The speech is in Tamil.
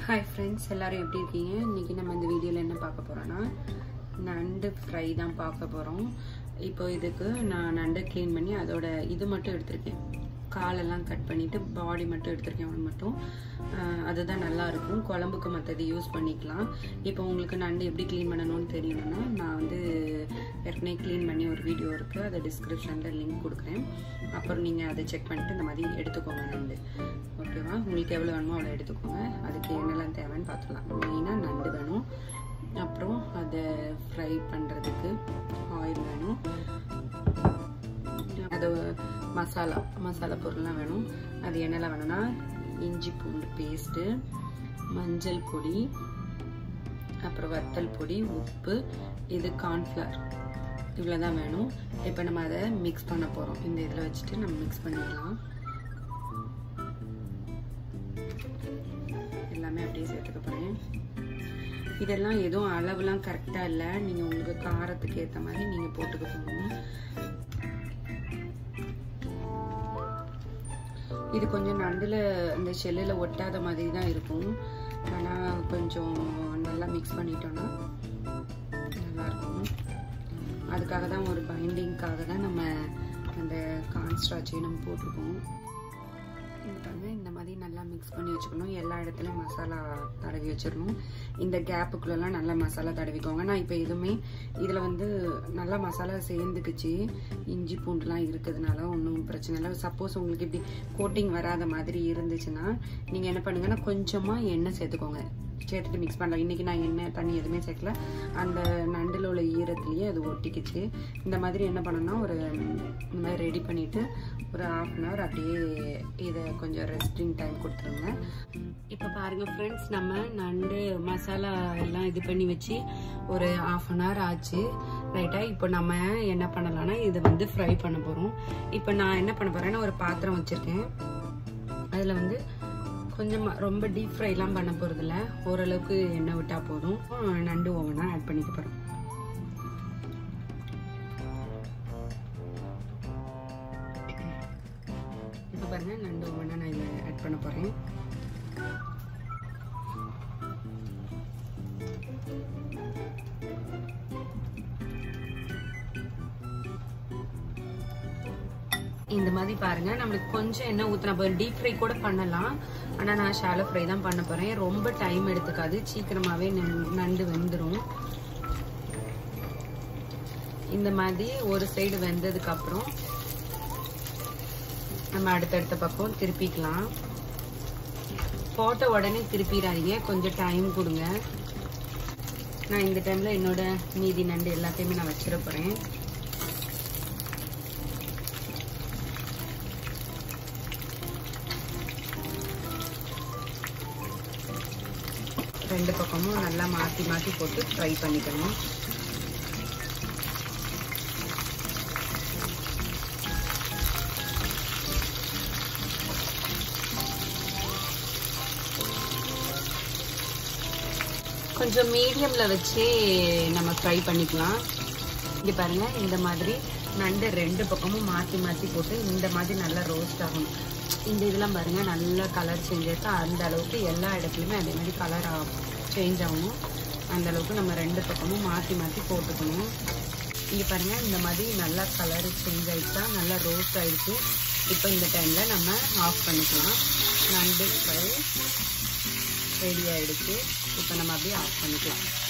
ஹாய் ஃப்ரெண்ட்ஸ் எல்லாரும் எப்படி இருக்கீங்க இன்னைக்கு நம்ம இந்த வீடியோவில் என்ன பார்க்க போறோம்னா நண்டு ஃப்ரை தான் பார்க்க போகிறோம் இப்போ இதுக்கு நான் நண்டை க்ளீன் பண்ணி அதோட இது மட்டும் எடுத்திருக்கேன் காலெல்லாம் கட் பண்ணிட்டு பாடி மட்டும் எடுத்திருக்கேன் ஒன்று மட்டும் ஆஹ் அதுதான் நல்லா இருக்கும் குழம்புக்கு மற்றது யூஸ் பண்ணிக்கலாம் இப்போ உங்களுக்கு நண்டு எப்படி க்ளீன் பண்ணணும்னு தெரியணும்னா நான் வந்து ஏற்கனவே க்ளீன் பண்ணி ஒரு வீடியோ இருக்குது அதை டிஸ்கிரிப்ஷனில் லிங்க் கொடுக்குறேன் அப்புறம் நீங்கள் அதை செக் பண்ணிட்டு இந்த மாதிரி எடுத்துக்கோங்க நண்டு ஓகேவா உங்களுக்கு எவ்வளோ வேணுமோ அவ்வளோ எடுத்துக்கோங்க அதுக்கு என்னெல்லாம் தேவைன்னு பார்த்துக்கலாம் மெயினாக நண்டு வேணும் அப்புறம் அதை ஃப்ரை பண்ணுறதுக்கு ஆயில் வேணும் அது மசாலா மசாலா பொருள்லாம் வேணும் அது என்னெல்லாம் வேணும்னா இஞ்சி பூண்டு பேஸ்ட்டு மஞ்சள் பொடி அப்புறம் வத்தல் பொடி உப்பு இது கார்ன்ஃப்ளவர் இவ்வளோ தான் வேணும் இப்போ நம்ம அதை மிக்ஸ் பண்ண போகிறோம் இந்த இதில் வச்சுட்டு நம்ம மிக்ஸ் பண்ணிடலாம் எல்லாமே அப்படியே சேர்த்துக்க போகிறேன் இதெல்லாம் எதுவும் அளவுலாம் கரெக்டாக இல்லை நீங்கள் உங்களுக்கு காரத்துக்கு ஏற்ற மாதிரி நீங்கள் போட்டுக்க போகணும் இது கொஞ்சம் நண்டில் அந்த ஷெல்லில் ஒட்டாத மாதிரி தான் இருக்கும் ஆனால் கொஞ்சம் நல்லா மிக்ஸ் பண்ணிட்டோன்னா நல்லாயிருக்கும் அதுக்காக தான் ஒரு பைண்டிங்க்காக தான் நம்ம அந்த கான்ஸ்ட்ராச்சையும் நம்ம போட்டிருக்கோம் பாருங்க இந்த மாதிரி நல்லா மிக்ஸ் பண்ணி வச்சுக்கணும் எல்லா இடத்துலையும் மசாலா தடவி வச்சிடணும் இந்த கேப்புக்குள்ளெல்லாம் நல்லா மசாலா தடவிக்கோங்க நான் இப்போ எதுவுமே இதில் வந்து நல்லா மசாலா சேர்ந்துக்குச்சு இஞ்சி பூண்டுலாம் இருக்கிறதுனால ஒன்றும் பிரச்சனை இல்லை சப்போஸ் உங்களுக்கு இப்படி கோட்டிங் வராத மாதிரி இருந்துச்சுன்னா நீங்கள் என்ன பண்ணுங்கன்னா கொஞ்சமாக எண்ணெய் சேர்த்துக்கோங்க சேர்த்துட்டு மிக்ஸ் பண்ணலாம் இன்றைக்கி நான் எண்ணெய் தண்ணி எதுவுமே சேர்க்கல அந்த நண்டில் உள்ள ஈரத்துலேயே அது ஒட்டிக்கிச்சு இந்த மாதிரி என்ன பண்ணணும்னா ஒரு இந்த மாதிரி ரெடி பண்ணிவிட்டு ஒரு ஆஃப் அன் ஹவர் அப்படியே இதை கொஞ்சம் ரெஸ்டிங் டைம் கொடுத்துருங்க இப்போ பாருங்கள் ஃப்ரெண்ட்ஸ் நம்ம நண்டு மசாலா எல்லாம் இது பண்ணி வச்சு ஒரு ஆஃப் அன் ஹவர் ஆச்சு ரைட்டா இப்போ நம்ம என்ன பண்ணலாம்னா இதை வந்து ஃப்ரை பண்ண போகிறோம் இப்போ நான் என்ன பண்ண போகிறேன்னா ஒரு பாத்திரம் வச்சுருக்கேன் அதில் வந்து கொஞ்சமாக ரொம்ப டீப் ஃப்ரைலாம் பண்ண போகிறதில்ல ஓரளவுக்கு எண்ணெய் விட்டால் போதும் நண்டு ஓவனா ஆட் பண்ணிக்க போகிறோம் இப்போ பாருங்க நண்டு ஓவனா நான் இதில் ஆட் பண்ண போகிறேன் இந்த மாதிரி பாருங்க நம்மளுக்கு கொஞ்சம் எண்ணெய் ஊற்றினா போதும் டீப் ஃப்ரை கூட பண்ணலாம் ஆனால் நான் ஷாலோ ஃப்ரை தான் பண்ண போகிறேன் ரொம்ப டைம் எடுத்துக்காது சீக்கிரமாகவே நண்டு வெந்துடும் இந்த மாதிரி ஒரு சைடு வெந்ததுக்கு அப்புறம் நம்ம அடுத்தடுத்த பக்கம் திருப்பிக்கலாம் போட்ட உடனே திருப்பிடாதீங்க கொஞ்சம் டைம் கொடுங்க நான் இந்த டைமில் என்னோட மீதி நண்டு எல்லாத்தையுமே நான் வச்சிட போகிறேன் ரெண்டு பக்கமும் நல்லா மாற்றி மாற்றி போட்டு ஃப்ரை பண்ணிக்கணும் கொஞ்சம் மீடியமில் வச்சு நம்ம ஃப்ரை பண்ணிக்கலாம் இங்கே பாருங்கள் இந்த மாதிரி நண்டு ரெண்டு பக்கமும் மாற்றி மாற்றி போட்டு இந்த மாதிரி நல்லா ரோஸ்ட் ஆகணும் இந்த இதெல்லாம் பாருங்கள் நல்லா கலர் சேஞ்ச் ஆயிடுச்சு அந்த அளவுக்கு எல்லா இடத்துலையுமே அதே மாதிரி கலர் சேஞ்ச் ஆகணும் அந்த அளவுக்கு நம்ம ரெண்டு பக்கமும் மாற்றி மாற்றி போட்டுக்கணும் இங்கே பாருங்கள் இந்த மாதிரி நல்லா கலர் சேஞ்ச் ஆகிடுச்சா நல்லா ரோஸ்ட் ஆகிடுச்சு இப்போ இந்த டைமில் நம்ம ஆஃப் பண்ணிக்கலாம் நண்டு ஃப்ரை ரெடி ஆகிடுச்சு இப்போ நம்ம அப்படியே ஆஃப் பண்ணிக்கலாம்